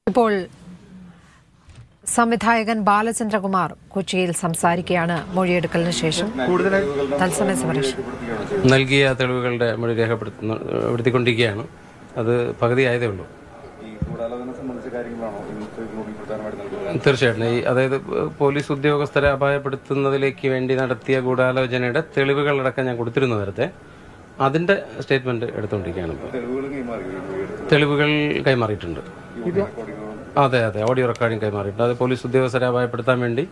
ഇപ്പോൾ സംവിധായകൻ ബാലചന്ദ്രകുമാർ കൊച്ചിയിൽ സംസാരിക്കുകയാണ് മൊഴിയെടുക്കലിന് ശേഷം തത്സമയ സംരക്ഷണം നൽകിയ തെളിവുകളുടെ മൊഴി രേഖപ്പെടുത്തുന്ന എടുത്തിക്കൊണ്ടിരിക്കുകയാണ് അത് പകുതിയായതേ ഉള്ളൂ ഈ ഗൂഢാലോചന സംബന്ധിച്ച കാര്യങ്ങളാണോ ഇന്നത്തെ ഇതിനോട് പ്രധാനമായിട്ട് നൽകുന്നത് തീർച്ചയായിട്ടും ഈ അതായത് പോലീസ് ഉദ്യോഗസ്ഥരെ അപായപ്പെടുത്തുന്നതിലേക്ക് വേണ്ടി നടത്തിയ ഗൂഢാലോചനയുടെ തെളിവുകളടക്കം ഞാൻ കൊടുത്തിരുന്നു നേരത്തെ അതിന്റെ സ്റ്റേറ്റ്മെന്റ് എടുത്തുകൊണ്ടിരിക്കുകയാണ് ഇപ്പോൾ തെളിവുകൾ കൈമാറി എടുത്ത് തെളിവുകൾ കൈമാറിയിട്ടുണ്ട് റെക്കോർഡിങ്ങുകളും അതെ അതെ ഓഡിയോ റെക്കോർഡിംഗ് കൈമാറിയിട്ടുണ്ട് അത് പോലീസ് ഉദ്യോഗസ്ഥരെ അപായപ്പെടുത്താൻ വേണ്ടി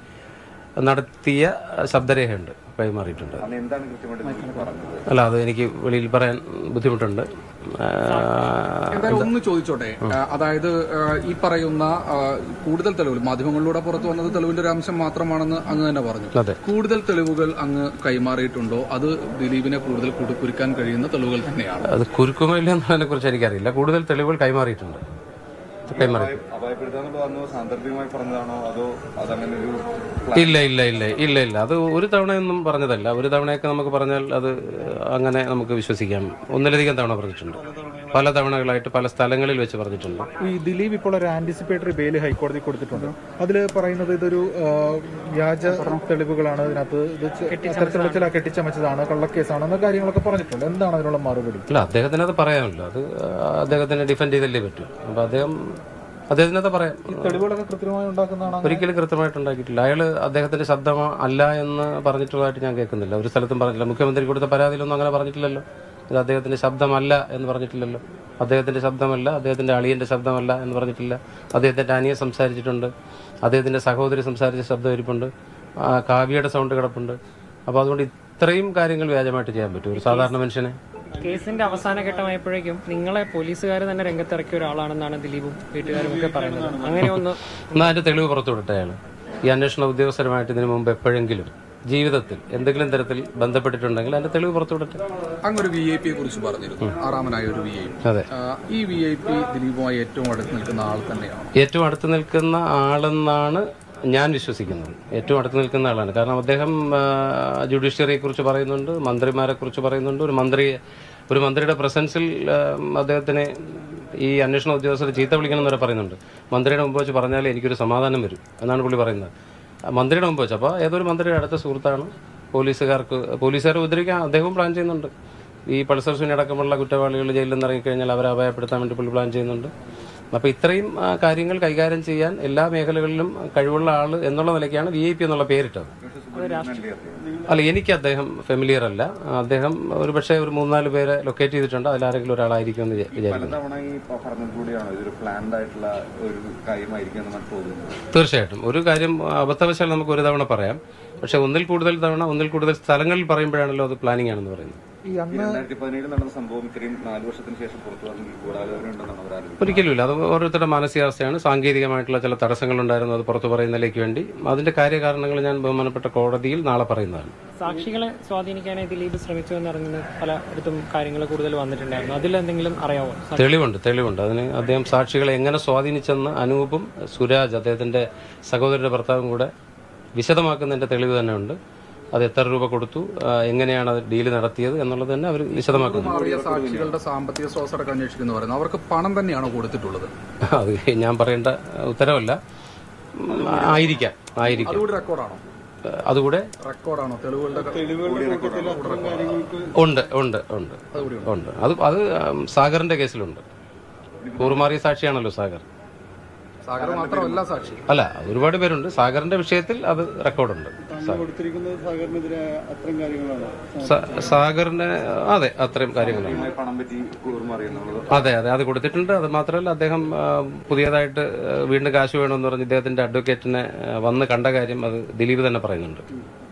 നടത്തിയ ശബ്ദരേഖയുണ്ട് കൈമാറിയിട്ടുണ്ട് അന്ന് എന്താണ് കൃത്യമായിട്ട് നിങ്ങൾക്ക് പറഞ്ഞത് അല്ല അത് എനിക്ക് വെളിയിൽ പറയാൻ ബുദ്ധിമുട്ടുണ്ട് ആ, എന്തായാലും ഒന്ന് ചോദിച്ചോട്ടെ ആ, അതായത് ആ, ഈ പറയുന്ന ആ, കൂടുതൽ തെളിവുകൾ മാധ്യമങ്ങളിലൂടെ പുറത്തു വന്നത് തെളിവിന്റെ ഒരു അംശം മാത്രമാണെന്ന് അങ്ങ് തന്നെ പറഞ്ഞു അതെ കൂടുതൽ തെളിവുകൾ അങ്ങ് കൈമാറിയിട്ടുണ്ടോ അത് ദിലീപിനെ കൂടുതൽ കുടുക്കുരുക്കാൻ കഴിയുന്ന തെളിവുകൾ തന്നെയാണ് അത് കുരുക്കുമോ ഇല്ല എന്നതിനെ കുറിച്ച് എനിക്കറിയില്ല കൂടുതൽ തെളിവുകൾ കൈമാറിയിട്ടുണ്ട് കൈമാറി അപായപ്പെടുത്താന്നുള്ളത് അന്ന് സാന്ദർഭികമായി പറഞ്ഞതാണോ അതോ അതങ്ങനെ ഒരു ഇല്ല ഇല്ല ഇല്ല ഇല്ല ഇല്ല അത് ഒരു തവണയൊന്നും പറഞ്ഞതല്ല ഒരു തവണയൊക്കെ നമുക്ക് പറഞ്ഞാൽ അത് അങ്ങനെ നമുക്ക് വിശ്വസിക്കാം ഒന്നിലധികം തവണ പറഞ്ഞിട്ടുണ്ട് പല തവണകളായിട്ട് പല സ്ഥലങ്ങളിൽ വെച്ച് പറഞ്ഞിട്ടുണ്ട് ഈ ദിലീപ് ഇപ്പോൾ ഒരു ആന്റിസിപ്പേറ്ററി ബെയിൽ ഹൈക്കോടതി കൊടുത്തിട്ടുണ്ട് അതിൽ പറയുന്നത് ഇതൊരു ആ, വ്യാജ തെളിവുകളാണ് ഇതിനകത്ത് ഇത് ചെ- അത്തരത്തിലുള്ള ചില കെട്ടിച്ചമച്ചതാണ് കള്ളക്കേസാണ് എന്ന കാര്യങ്ങളൊക്കെ പറഞ്ഞിട്ടുണ്ട് എന്താണ് അതിനുള്ള മറുപടി അല്ല അദ്ദേഹത്തിന് അത് പറയാമല്ലോ അത് അദ്ദേഹത്തിനെ ഡിഫെൻഡ് ചെയ്തല്ലേ പറ്റൂ അപ്പൊ അദ്ദേഹം അദ്ദേഹത്തിന് അത് പറയാം തെളിവുകളൊക്കെ കൃത്യമായി ഉണ്ടാക്കുന്നതാണ് ഒരിക്കലും കൃത്യമായിട്ട് ഉണ്ടാക്കിയിട്ടില്ല അയാൾ അദ്ദേഹത്തിന്റെ ശബ്ദം അല്ല എന്ന് പറഞ്ഞിട്ടുള്ളതായിട്ട് ഞാൻ കേൾക്കുന്നില്ല ഒരു സ്ഥലത്തും പറഞ്ഞില്ല മുഖ്യമന്ത്രി കൊടുത്ത പരാതിയിലൊന്നും അങ്ങനെ പറഞ്ഞിട്ടില്ലല്ലോ ഇത് അദ്ദേഹത്തിന്റെ ശബ്ദമല്ല എന്ന് പറഞ്ഞിട്ടില്ലല്ലോ അദ്ദേഹത്തിന്റെ ശബ്ദമല്ല അദ്ദേഹത്തിന്റെ അളിയന്റെ ശബ്ദമല്ല എന്ന് പറഞ്ഞിട്ടില്ല അദ്ദേഹത്തിന്റെ അനിയൻ സംസാരിച്ചിട്ടുണ്ട് അദ്ദേഹത്തിന്റെ സഹോദരി സംസാരിച്ച ശബ്ദം ഇരിപ്പുണ്ട് ആ, കാവ്യയുടെ സൗണ്ട് കിടപ്പുണ്ട് അപ്പോൾ അതുകൊണ്ട് ഇത്രയും കാര്യങ്ങൾ വ്യാജമായിട്ട് ചെയ്യാൻ പറ്റും ഒരു സാധാരണ മനുഷ്യനെ കേസിന്റെ അവസാന ഘട്ടമായപ്പോഴേക്കും നിങ്ങളെ പോലീസുകാർ തന്നെ രംഗത്തിറക്കിയ ഒരാളാണെന്നാണ് ദിലീപും വീട്ടുകാരും ഒക്കെ പറയുന്നത് അങ്ങനെ ഒന്ന് എന്നാൽ അതിന്റെ തെളിവ് പുറത്തുവിടട്ടെ അയാൾ ഈ അന്വേഷണ ഉദ്യോഗസ്ഥരുമായിട്ട് ഇതിനു മുമ്പ് എപ്പോഴെങ്കിലും ജീവിതത്തിൽ എന്തെങ്കിലും തരത്തിൽ ബന്ധപ്പെട്ടിട്ടുണ്ടെങ്കിൽ അതിന്റെ തെളിവ് പുറത്തുവിടട്ടെ അങ്ങ് ഒരു വി ഐ പിയെ കുറിച്ച് പറഞ്ഞിരുന്നു ആറാമനായ ഒരു വി ഐ പി അതെ ഈ വി ഐ പി ദിലീപുമായി ഏറ്റവും അടുത്ത് നിൽക്കുന്ന ആൾ തന്നെയാണ് ഏറ്റവും അടുത്ത് നിൽക്കുന്ന ആളെന്നാണ് ഞാൻ വിശ്വസിക്കുന്നത് ഏറ്റവും അടുത്ത് നിൽക്കുന്ന ആളാണ് കാരണം അദ്ദേഹം ജുഡീഷ്യറിയെ കുറിച്ച് പറയുന്നുണ്ട് മന്ത്രിമാരെ കുറിച്ച് പറയുന്നുണ്ട് ഒരു മന്ത്രിയെ ഒരു മന്ത്രിയുടെ പ്രസൻസിൽ അദ്ദേഹത്തിന് ഈ അന്വേഷണ ഉദ്യോഗസ്ഥർ ചീത്ത വിളിക്കണം എന്ന് വരെ പറയുന്നുണ്ട് മന്ത്രിയുടെ മുമ്പ് വെച്ച് പറഞ്ഞാൽ എനിക്കൊരു സമാധാനം വരും എന്നാണ് പുള്ളി പറയുന്നത് ആ, മന്ത്രിയുടെ മുമ്പ് വെച്ച് അപ്പോൾ ഏതൊരു മന്ത്രിയുടെ അടുത്ത സുഹൃത്താണ് പോലീസുകാർക്ക് പോലീസുകാരെ ഉപദ്രവിക്കാൻ അദ്ദേഹവും പ്ലാൻ ചെയ്യുന്നുണ്ട് ഈ പൾസർ സുനി അടക്കമുള്ള കുറ്റവാളികൾ ജയിലിൽ നിന്ന് ഇറങ്ങിക്കഴിഞ്ഞാൽ അവരെ അപായപ്പെടുത്താൻ വേണ്ടി പുള്ളി പ്ലാൻ ചെയ്യുന്നുണ്ട് അപ്പോൾ ഇത്രയും ആ, കാര്യങ്ങൾ കൈകാര്യം ചെയ്യാൻ എല്ലാ മേഖലകളിലും കഴിവുള്ള ആൾ എന്നുള്ള നിലയ്ക്കാണ് വി ഐ പി എന്നുള്ള പേരിട്ടത് അല്ല എനിക്ക് അദ്ദേഹം ഫെമിലിയർ അല്ല അദ്ദേഹം ഒരു പക്ഷേ ഒരു മൂന്നാല് പേരെ ലൊക്കേറ്റ് ചെയ്തിട്ടുണ്ട് അതിലാരെങ്കിലും ഒരാളായിരിക്കും എന്ന് വിചാ- വിചാരിക്കുന്നു പലതവണ ഈ പറഞ്ഞത് കൂടിയാണോ ഇതൊരു പ്ലാൻഡ് ആയിട്ടുള്ള ഒരു കാര്യമായിരിക്കും എന്ന് നമുക്ക് തോന്നുന്നത് തീർച്ചയായിട്ടും ഒരു കാര്യം അബദ്ധവശാൽ നമുക്ക് ഒരു തവണ പറയാം പക്ഷെ ഒന്നിൽ കൂടുതൽ തവണ ഒന്നിൽ കൂടുതൽ സ്ഥലങ്ങളിൽ പറയുമ്പോഴാണല്ലോ അത് പ്ലാനിംഗ് ആണെന്ന് പറയുന്നത് ഈ ഈ അന്ന് രണ്ടായിരത്തി പതിനേഴിൽ നടന്ന സംഭവം ഇത്രയും നാല് വർഷത്തിന് ശേഷം പുറത്തു വന്നെങ്കിൽ ഗൂഢാലോചന ഉണ്ടെന്നാണ് അവർ ആലോചിക്കുന്നത് ഒരിക്കലുമില്ല അത് ഓരോരുത്തരുടെ മാനസികാവസ്ഥയാണ് സാങ്കേതികമായിട്ടുള്ള ചില തടസ്സങ്ങളുണ്ടായിരുന്നു അത് പുറത്തു പറയുന്നതിലേക്ക് വേണ്ടി അതിന്റെ കാര്യകാരണങ്ങൾ ഞാൻ ബഹുമാനപ്പെട്ട കോടതിയിൽ നാളെ പറയുന്നതാണ് സാക്ഷികളെ സ്വാധീനിക്കാനായി ദിലീപ് ശ്രമിച്ചു എന്നറിഞ്ഞ് പലയിടത്തും കാര്യങ്ങൾ കൂടുതൽ വന്നിട്ടുണ്ടായിരുന്നു അതിലെന്തെങ്കിലും അറിയാവോ തെളിവുണ്ട് തെളിവുണ്ട് അതിന് അദ്ദേഹം സാക്ഷികളെ എങ്ങനെ സ്വാധീനിച്ചെന്ന് അനൂപും സുരാജ് അദ്ദേഹത്തിന്റെ സഹോദരന്റെ ഭർത്താവും കൂടെ വിശദമാക്കുന്നതിന്റെ തെളിവ് തന്നെ ഉണ്ട് അത് എത്ര രൂപ കൊടുത്തു ആ, എങ്ങനെയാണ് അത് ഡീല് നടത്തിയത് എന്നുള്ളത് തന്നെ അവർ വിശദമാക്കുന്നു മാറിയ സാക്ഷികളുടെ സാമ്പത്തിക സ്രോതസ് അടക്കം അന്വേഷിക്കുന്നു പറയുന്നത് അവർക്ക് പണം തന്നെയാണോ കൊടുത്തിട്ടുള്ളത് അത് ഞാൻ പറയേണ്ട ഉത്തരവല്ല ഉം, ആയിരിക്കാം ആയിരിക്കാം അതുകൂടി റെക്കോർഡാണോ അതുകൂടെ റെക്കോർഡാണോ തെളിവുകളുടെ ഉണ്ട് ഉണ്ട് ഉണ്ട് ഉണ്ട് അത് അത് ഉം, സാഗറിന്റെ കേസിലുണ്ട് കൂറുമാറിയ സാക്ഷിയാണല്ലോ സാഗർ സാഗർ മാത്രമല്ല സാക്ഷി അല്ല ഒരുപാട് പേരുണ്ട് സാഗറിന്റെ വിഷയത്തിൽ അത് റെക്കോർഡുണ്ട് സ- സാഗറിന്റെ അതെ അത്രയും കാര്യങ്ങളാണ് കൃത്യമായി പണം പറ്റി കൂറുമാറി എന്നുള്ളത് അതെ അതെ അത് കൊടുത്തിട്ടുണ്ട് അത് മാത്രമല്ല അദ്ദേഹം ആ, പുതിയതായിട്ട് ആ, വീണ്ടും കാശ് വേണമെന്ന് പറഞ്ഞ് ഇദ്ദേഹത്തിന്റെ അഡ്വക്കേറ്റിനെ ആ, വന്ന് കണ്ട കാര്യം അത് ദിലീപ് തന്നെ പറയുന്നുണ്ട്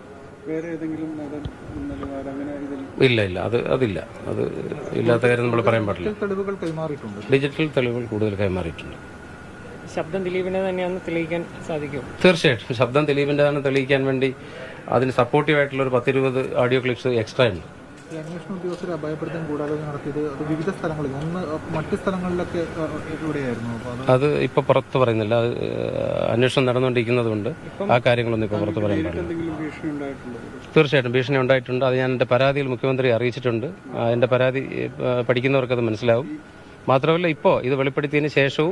ഇല്ല ഇല്ല അത് അതില്ല അത് ഇല്ലാത്ത കാര്യം നമ്മൾ പറയാൻ പാടില്ല തെളിവുകൾ കൈമാറിയിട്ടുണ്ട് ഡിജിറ്റൽ തെളിവുകൾ കൂടുതൽ കൈമാറിയിട്ടുണ്ട് ശബ്ദം ദിലീപിനെ തന്നെയാണെന്ന് തെളിയിക്കാൻ സാധിക്കും തീർച്ചയായിട്ടും ശബ്ദം ദിലീപിൻ്റെതാണ് തെളിയിക്കാൻ വേണ്ടി അതിന് സപ്പോർട്ടീവായിട്ടുള്ള ഒരു പത്തിരുപത് ഓഡിയോ ക്ലിപ്സ് എക്സ്ട്രാ ഉണ്ട് ഈ അന്വേഷണ ഉദ്യോഗസ്ഥരെ അഭയപ്പെടുത്താൻ ഗൂഢാലോചന നടത്തിയത് അത് വിവിധ സ്ഥലങ്ങളിൽ ഒന്ന് മറ്റ് സ്ഥലങ്ങളിലൊക്കെ ആ, എവിടെയായിരുന്നു അപ്പോൾ അത് അത് ഇപ്പൊ പുറത്ത് പറയുന്നില്ല അത് ഏഹ്, അന്വേഷണം നടന്നുകൊണ്ടിരിക്കുന്നതുകൊണ്ട് ആ കാര്യങ്ങളൊന്നും ഇപ്പൊ പുറത്ത് പറയാൻ പാടില്ല തീർച്ചയായിട്ടും ഭീഷണി ഉണ്ടായിട്ടുണ്ട് അത് ഞാൻ എന്റെ പരാതിയിൽ മുഖ്യമന്ത്രി അറിയിച്ചിട്ടുണ്ട് ആ, എന്റെ പരാതി ഏഹ്, പഠിക്കുന്നവർക്ക് അത് മനസ്സിലാവും മാത്രമല്ല ഇപ്പോൾ ഇത് വെളിപ്പെടുത്തിയതിന് ശേഷവും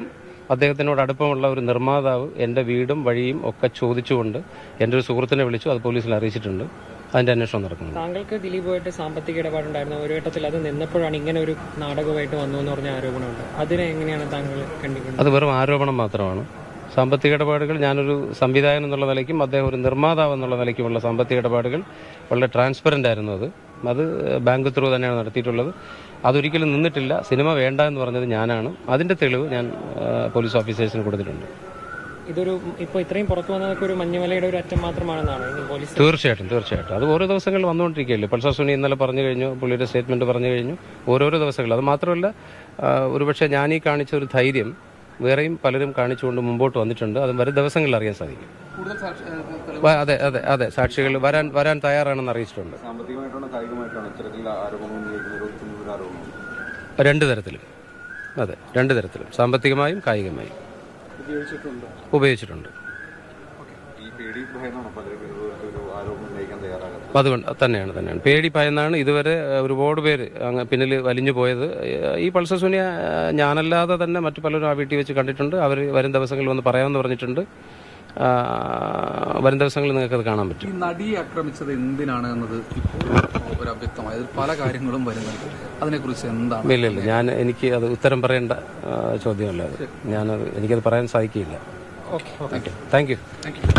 അദ്ദേഹത്തിനോട് അടുപ്പമുള്ള ഒരു നിർമ്മാതാവ് എൻ്റെ വീടും വഴിയും ഒക്കെ ചോദിച്ചുകൊണ്ട് എൻ്റെ ഒരു സുഹൃത്തിനെ വിളിച്ചു അത് പോലീസിൽ അറിയിച്ചിട്ടുണ്ട് അതിൻ്റെ അന്വേഷണം നടക്കുന്നുണ്ട് താങ്കൾക്ക് ദിലീപുമായിട്ട് സാമ്പത്തിക ഇടപാടുണ്ടായിരുന്നു ഒരു ഘട്ടത്തിൽ അത് നിന്നപ്പോഴാണ് ഇങ്ങനെ ഒരു നാടകമായിട്ട് വന്നു എന്ന് പറഞ്ഞ ആരോപണമുണ്ട് അതിനെ എങ്ങനെയാണ് താങ്കൾ കണ്ടിരിക്കുന്നത് അത് വെറും ആരോപണം മാത്രമാണ് സാമ്പത്തിക ഇടപാടുകൾ ഞാനൊരു സംവിധായകൻ എന്നുള്ള നിലയ്ക്കും അദ്ദേഹം ഒരു നിർമ്മാതാവ് എന്നുള്ള നിലയ്ക്കുമുള്ള സാമ്പത്തിക ഇടപാടുകൾ വളരെ ട്രാൻസ്പെറൻ്റ് ആയിരുന്നു അത് അത് ബാങ്ക് ത്രൂ തന്നെയാണ് നടത്തിയിട്ടുള്ളത് അതൊരിക്കലും നിന്നിട്ടില്ല സിനിമ വേണ്ട എന്ന് പറഞ്ഞത് ഞാനാണ് അതിൻ്റെ തെളിവ് ഞാൻ ആ, പോലീസ് ഓഫീസേഴ്സിന് കൊടുത്തിട്ടുണ്ട് ഇതൊരു ഇപ്പോൾ ഇത്രയും പുറത്തു വന്നതൊക്കെ ഒരു മഞ്ഞുമലയുടെ ഒരു അറ്റം മാത്രമാണെന്നാണ് ഇനി പോലീസ് തീർച്ചയായിട്ടും തീർച്ചയായിട്ടും അത് ഓരോ ദിവസങ്ങളിൽ വന്നുകൊണ്ടിരിക്കുകയല്ലേ പൾസർ സുനി ഇന്നലെ പറഞ്ഞു കഴിഞ്ഞു പുള്ളിയുടെ സ്റ്റേറ്റ്മെന്റ് പറഞ്ഞു കഴിഞ്ഞു ഓരോരോ ദിവസങ്ങൾ അത് മാത്രമല്ല ആ, ഒരുപക്ഷെ ഞാൻ ഈ കാണിച്ച ഒരു ധൈര്യം വേറെയും പലരും കാണിച്ചുകൊണ്ട് മുമ്പോട്ട് വന്നിട്ടുണ്ട് അത് വരും ദിവസങ്ങളിൽ അറിയാൻ സാധിക്കും കൂടുതൽ സാക്ഷി- ഏഹ്, തെളിവ് വ- അതെ അതെ അതെ സാക്ഷികൾ വരാൻ വരാൻ തയ്യാറാണെന്ന് അറിയിച്ചിട്ടുണ്ട് സാമ്പത്തികമായിട്ടാണോ കായികമായിട്ടാണോ ഇത്തരത്തിലുള്ള ആരോപണം ഉന്നയിക്കുന്നത് ഒരു ആരോപണം രണ്ട് തരത്തിലും അതെ രണ്ട് തരത്തിലും സാമ്പത്തികമായും കായികമായും ഉപയോഗിച്ചിട്ടുണ്ട് ഈ പേടി ഭയന്നാണോ പലരും ഇതുപോലത്തെ ഒരു ആരോപണം ഉന്നയിക്കാൻ തയ്യാറാകുന്നത് അതുകൊണ്ട് തന്നെയാണ് തന്നെയാണ് പേടി ഭയന്നാണ് ഇതുവരെ ഏഹ്, ഒരുപാട് പേര് അങ്ങ് പിന്നിൽ വലിഞ്ഞു പോയത് ഏഹ്, ഈ പൾസർ സുനിയ ഏഹ്, ഞാനല്ലാതെ തന്നെ മറ്റു പലരും ആ വീട്ടിൽ വെച്ച് കണ്ടിട്ടുണ്ട് അവർ വരും ദിവസങ്ങളിൽ വന്ന് പറയാമെന്ന് പറഞ്ഞിട്ടുണ്ട് ആ, വരും ദിവസങ്ങളിൽ നിങ്ങൾക്ക് അത് കാണാൻ പറ്റും ഈ നടിയെ ആക്രമിച്ചത് എന്തിനാണ് എന്നത് ഇപ്പോൾ ഒരു അവ്യക്തമായത് പല കാര്യങ്ങളും വരുന്നുണ്ട് അതിനെക്കുറിച്ച് എന്താണ് ഇല്ല ഇല്ല ഞാൻ എനിക്ക് അത് ഉത്തരം പറയേണ്ട ആ, ചോദ്യമല്ല അത് ഞാനത് എനിക്കത് പറയാൻ സാധിക്കില്ല okay thank you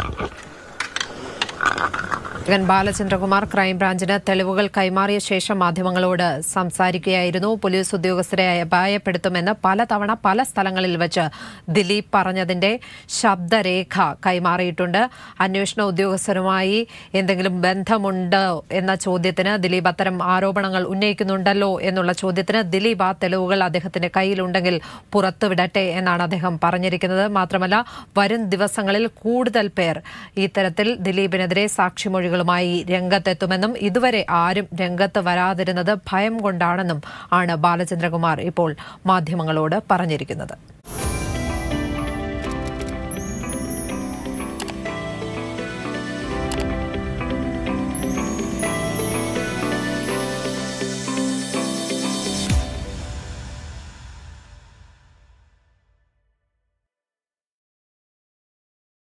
Jagan Balachandrakumar ക്രൈംബ്രാഞ്ചിന് തെളിവുകൾ കൈമാറിയ ശേഷം മാധ്യമങ്ങളോട് സംസാരിക്കുകയായിരുന്നു പോലീസ് ഉദ്യോഗസ്ഥരെ അപായപ്പെടുത്തുമെന്ന് പലതവണ പല സ്ഥലങ്ങളിൽ വെച്ച് ദിലീപ് പറഞ്ഞതിന്റെ ശബ്ദരേഖ കൈമാറിയിട്ടുണ്ട് അന്വേഷണ ഉദ്യോഗസ്ഥരുമായി എന്തെങ്കിലും ബന്ധമുണ്ടോ എന്ന ചോദ്യത്തിന് ദിലീപ് അത്തരം ആരോപണങ്ങൾ ഉന്നയിക്കുന്നുണ്ടല്ലോ എന്നുള്ള ചോദ്യത്തിന് ദിലീപ് ആ തെളിവുകൾ അദ്ദേഹത്തിന്റെ കയ്യിലുണ്ടെങ്കിൽ പുറത്തുവിടട്ടെ എന്നാണ് അദ്ദേഹം പറഞ്ഞിരിക്കുന്നത് മാത്രമല്ല വരും ദിവസങ്ങളിൽ കൂടുതൽ പേർ ഇത്തരത്തിൽ ദിലീപിനെതിരെ സാക്ഷിമൊഴികളുമായി രംഗത്തെത്തുമെന്നും ഇതുവരെ ആരും രംഗത്ത് വരാതിരുന്നത് ഭയം കൊണ്ടാണെന്നും ആണ് ബാലചന്ദ്രകുമാർ ഇപ്പോൾ മാധ്യമങ്ങളോട് പറഞ്ഞിരിക്കുന്നത്